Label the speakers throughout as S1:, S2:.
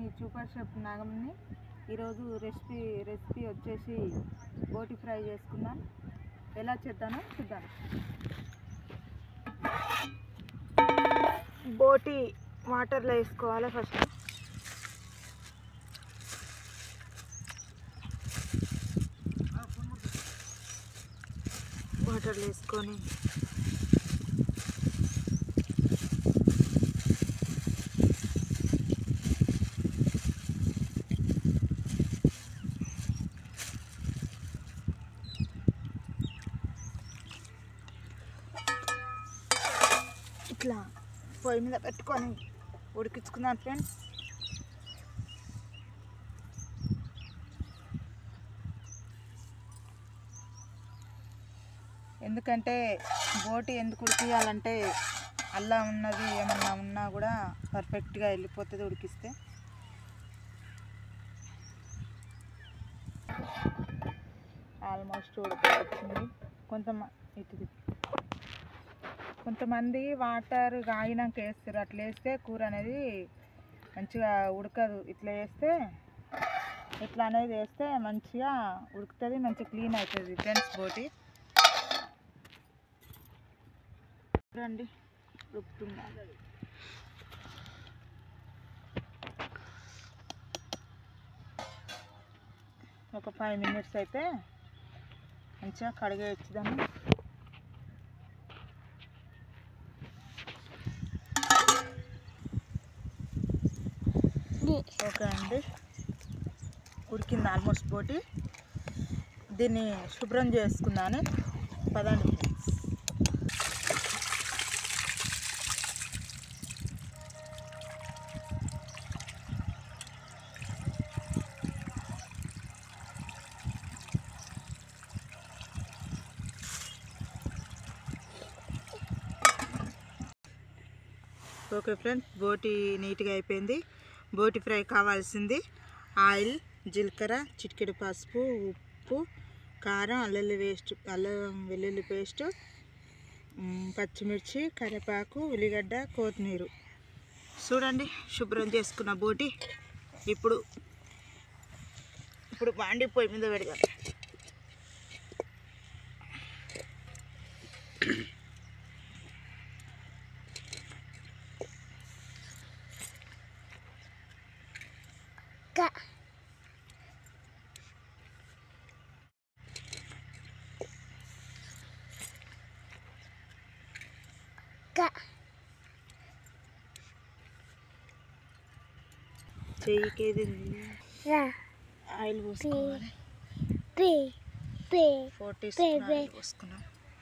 S1: super chef Nagamani ఈరోజు recipe recipe వచ్చేసి బోటి ఫ్రై చేసుకుందాం ఎలా చేద్దానో చూద్దాం బోటి వాటర్లో వేసుకోవాలి ఫస్ట్ వాటర్లో వేసుకొని ఇట్లా పొయ్యి మీద పెట్టుకొని ఉడికించుకున్నాను ఫ్రెండ్స్ ఎందుకంటే బోటి ఎందుకు ఉడికియాలంటే అల్లా ఉన్నది ఏమన్నా ఉన్నా కూడా పర్ఫెక్ట్గా వెళ్ళిపోతుంది ఉడికిస్తే ఆల్మోస్ట్ ఉడకొచ్చింది కొంత ఇటు కొంతమంది వాటర్ కాగినాక వేస్తారు అట్లా వేస్తే కూర అనేది మంచిగా ఉడకదు ఇట్లా వేస్తే ఇట్లా అనేది వేస్తే మంచిగా ఉడుకుతుంది మంచిగా క్లీన్ అవుతుంది ఫ్రెండ్స్ బోటి రండి ఉడుకుతుందా ఒక ఫైవ్ మినిట్స్ అయితే మంచిగా కడిగేయచ్చుదాన్ని ఓకే అండి ఉడికింది ఆల్మోస్ట్ బోటి దీన్ని శుభ్రం చేసుకుందాని పదండి ఫ్రెండ్స్ ఓకే ఫ్రెండ్స్ బోటి నీట్గా అయిపోయింది బోటి ఫ్రై కావాల్సింది ఆయిల్ జీలకర్ర చిటికెడు పసుపు ఉప్పు కారం అల్లెల్లి వేస్ట్ అల్లం వెల్లుల్లి పేస్ట్ మ్, పచ్చిమిర్చి కరివేపాకు ఉల్లిగడ్డ కొత్తిమీర చూడండి శుభ్రం చేసుకున్న బోటి ఇప్పుడు ఇప్పుడు బాండి పొయ్యి మీద పెడదాం చెయ్యికేది ఆయిల్ పోసుకోవాలి ఫోర్టీ ఆయిల్ పోసుకున్నాం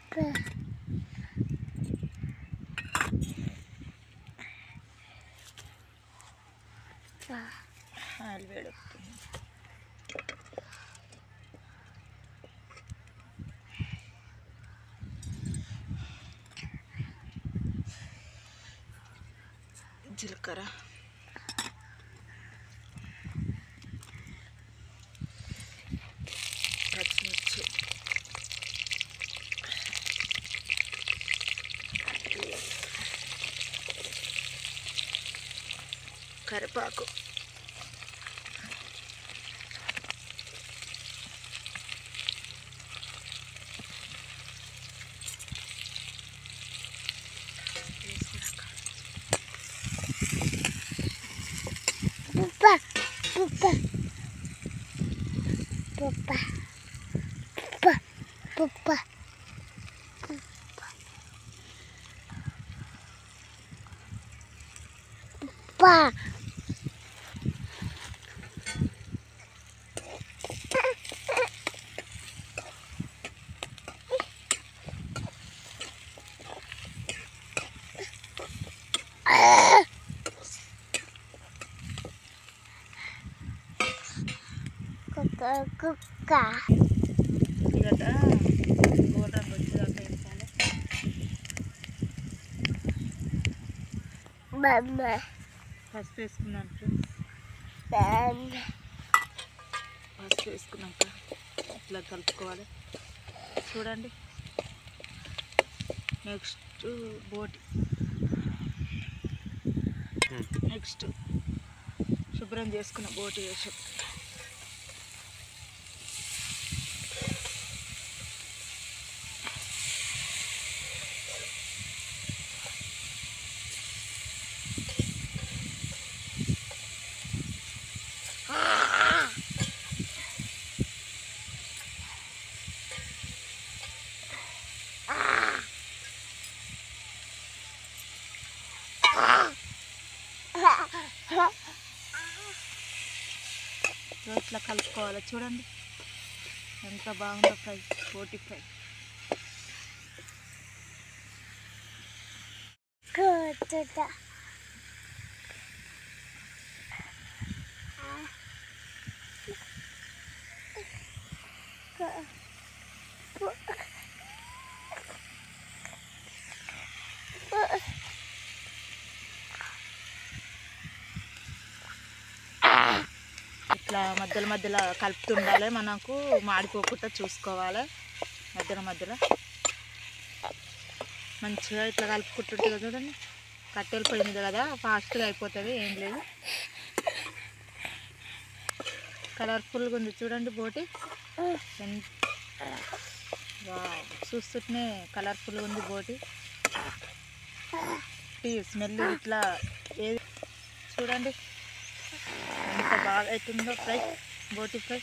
S1: ఆయిల్ వేడెక్కుతుంది జీలకర్ర పచ్చిమిర్చి కరివేపాకు ఉల్లిగడ్డ గోల్డ్ రంగు వచ్చేదాకా వేయించాలి పసుపు వేసుకున్నాను ఫ్రెండ్స్ పసుపు వేసుకున్నాక ఇట్లా కలుపుకోవాలి చూడండి నెక్స్ట్ బోటి నెక్స్ట్ శుభ్రం చేసుకున్న బోటి వేసి ఇట్లా కలుపుకోవాలి చూడండి ఎంత బాగుందో ఫ్రై బోటి ఫ్రై ఇట్లా మధ్యలో మధ్యలో కలుపుతుండాలి మనకు మాడిపోకుండా చూసుకోవాలి మధ్యలో మధ్యలో మంచిగా ఇట్లా కలుపుకుంటుంటే కదా చూడండి కట్టెలు పోయింది కదా ఫాస్ట్గా అయిపోతుంది ఏం లేదు కలర్ఫుల్గా ఉంది చూడండి బోటి ఎంత వావ్, చూస్తుంటేనే కలర్ఫుల్గా ఉంది బోటి టీ స్మెల్ ఇట్లా ఏది చూడండి ఎంత బాగా అవుతుందో ఫ్రై బోటి ఫ్రై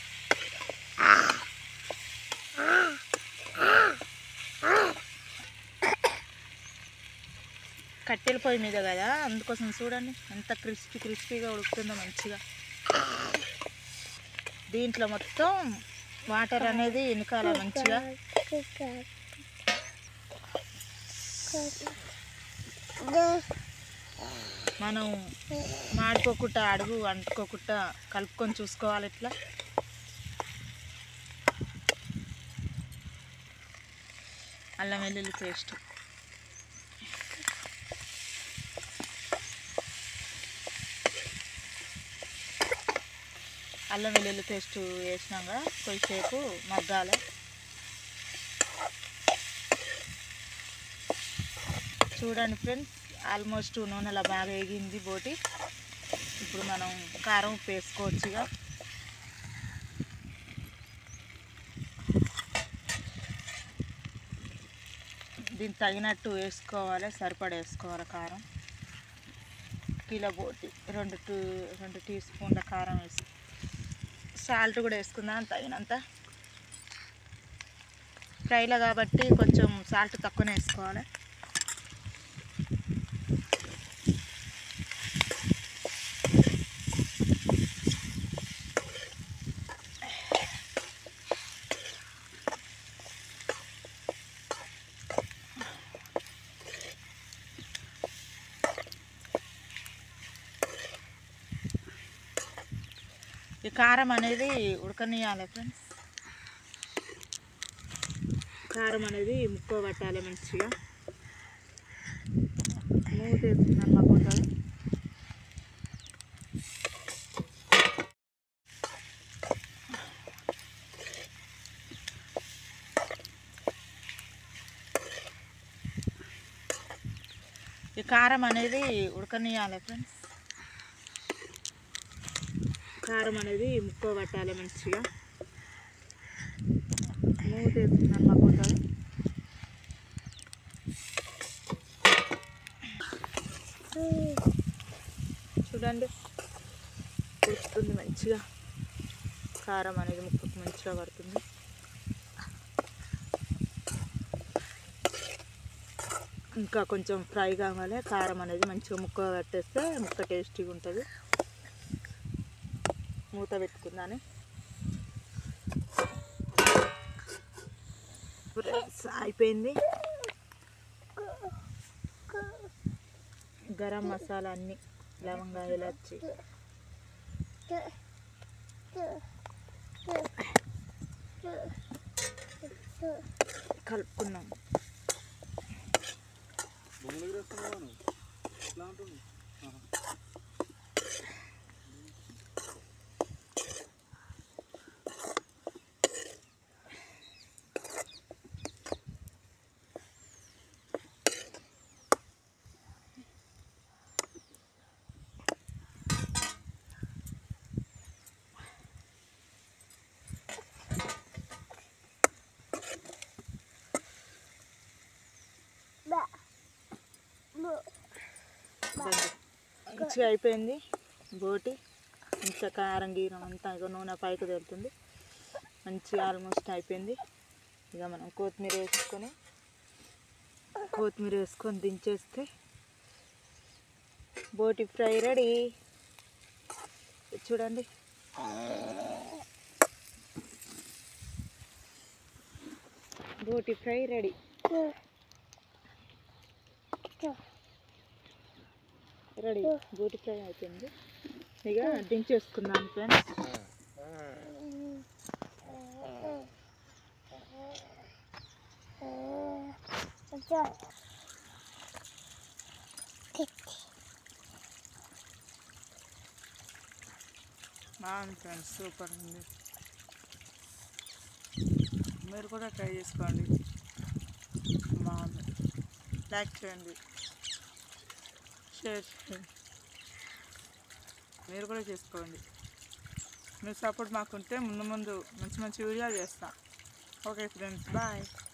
S1: కట్టెల పొయ్యి మీద కదా అందుకోసం చూడండి ఎంత క్రిస్పీ క్రిస్పీగా ఉడుకుతుందో మంచిగా దీంట్లో మొత్తం వాటర్ అనేది వెనకాల మంచిగా మనం మాడిపోకుండా అడుగు అంటుకోకుండా కలుపుకొని చూసుకోవాలి ఇట్లా అల్లం వెల్లుల్లి పేస్ట్ అల్లం వెల్లుల్లి పేస్ట్ వేసినాక కొద్దిసేపు మగ్గాలి చూడండి ఫ్రెండ్స్ ఆల్మోస్ట్ నూనెలో బాగా వేగింది బోటి ఇప్పుడు మనం కారం ఉప్పు వేసుకోవచ్చు ఇక దీనికి తగినట్టు వేసుకోవాలి సరిపడ వేసుకోవాలి కారం కిలో బోటి రెండు టూ రెండు టీ స్పూన్ల కారం వేసి సాల్ట్ కూడా వేసుకుందాం తగినంత ఫ్రైలో కాబట్టి కొంచెం సాల్ట్ తక్కువనే వేసుకోవాలి ఈ కారం అనేది ఉడకనియాలి ఫ్రెండ్స్ కారం అనేది ముక్క పట్టాలి మంచిగా మూత వేస్తున్నాను మా గుంటలు ఈ కారం అనేది ఉడకనియాలి ఫ్రెండ్స్ కారం అనేది ముక్క పట్టాలి మంచిగా మూత వేస్తున్నాను మా గుంటలు చూడండి ఉడుకుతుంది మంచిగా కారం అనేది ముక్కకు మంచిగా పడుతుంది ఇంకా కొంచెం ఫ్రై కావాలి కారం అనేది మంచిగా ముక్క కట్టేస్తే ముక్క టేస్టీగా ఉంటుంది మూత పెట్టుకుందాని ఫ్రెండ్స్ అయిపోయింది గరం మసాలా అన్ని లవంగా ఇలాచి కలుపుకున్నాం మంచిగా అయిపోయింది బోటి మంచిగా కారం గీరం అంతా ఇక నూనె పైకి తేలుతుంది మంచిగా ఆల్మోస్ట్ అయిపోయింది ఇక మనం కొత్తిమీర వేసుకొని కొత్తిమీర వేసుకొని దించేస్తే బోటి ఫ్రై రెడీ చూడండి బోటి ఫ్రై రెడీ రెడీ బోటి ఫ్రై అయిపోయింది ఇక దించేసుకుందాం ఫ్రెండ్స్ బాగుంది ఫ్రెండ్స్ సూపర్ ఉంది మీరు కూడా ట్రై చేసుకోండి బాగుంది లైక్ చేయండి షేర్ చేయండి మీరు కూడా చేసుకోండి మీ సపోర్ట్ మాకుంటే ముందు ముందు మంచి మంచి వీడియోలు చేస్తాం ఓకే ఫ్రెండ్స్ బాయ్